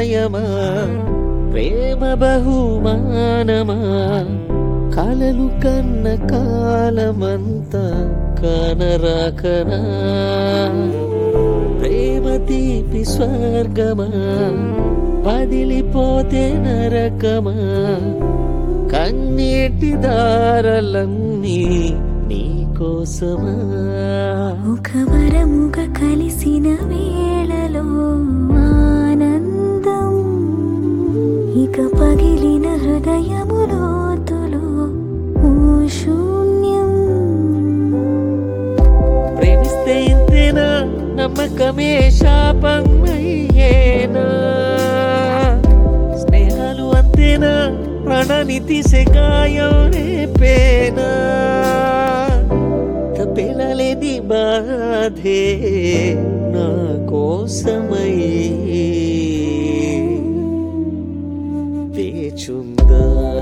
న్యాయమా ప్రేమ బహుమానమా కలలు కన్న కాలమంతా కనరాకనా ప్రేమ తీపి స్వర్గమా వదిలిపోతే నరకమా కన్నీటి దారలన్నీ నీకోసమా ఒక వరముగ కలిసిన వేళలో ఆనందం ఇక పగిలిన హృదయములోతులో ఓ శూన్యం ప్రేమిస్తే ఇంతేనా నమ్మకమే శాపం అయ్యేనా స్నేహాలు అంతేనా ప్రాణాన్ని తీసే గాయం రేపేనా తప్పేలాలేని బాధే నా కోసమై వేచుందా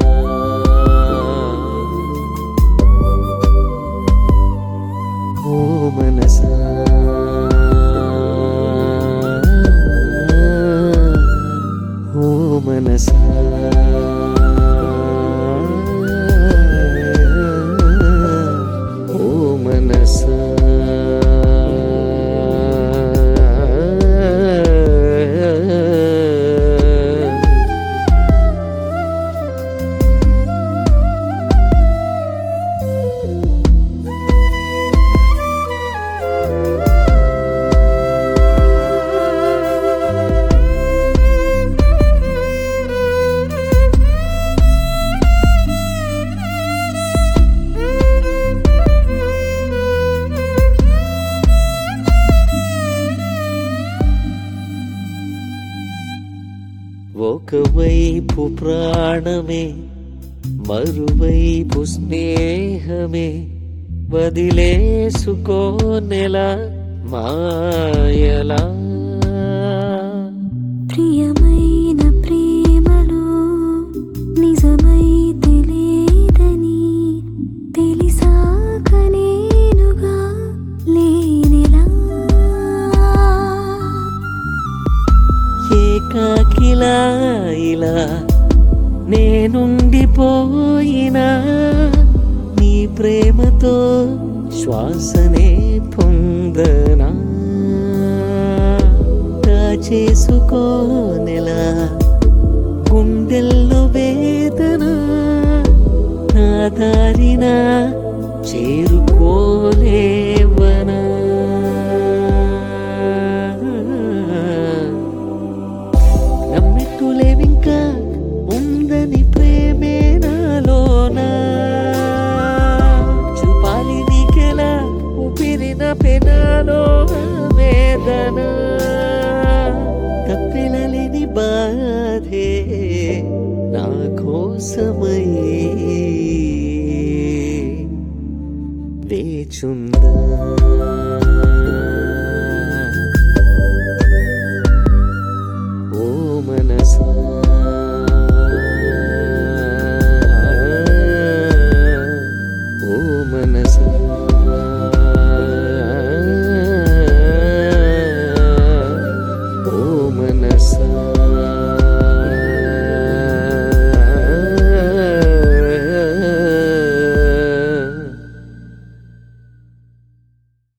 ఓ మనసా ఓ మనసా ఓ మనసా ఒకవైపు ప్రాణమే మరువైపు స్నేహమే వదిలేసుకోనెలా మాయలా ప్రియమైన ప్రేమలో నిజమై తెలియదని తెలిసాక నేనుగా లేనిలా ఏకాకిలా ఇలా నేనుండిపోయినా నీ ప్రేమతో శ్వాసనే పొందనా చేసుకోనెలా గుండెల్లో వేదన నా దారిన చేరుకోలేవనా నమ్మెట్టులేవింకా ఉందని ప్రేమే నాలోనా చూపాలి నీకెలా ఊపిరిన పెనాలో వేదన తప్పెలలేని బాధే నా కోసమై వేచుందా ఓ మనసా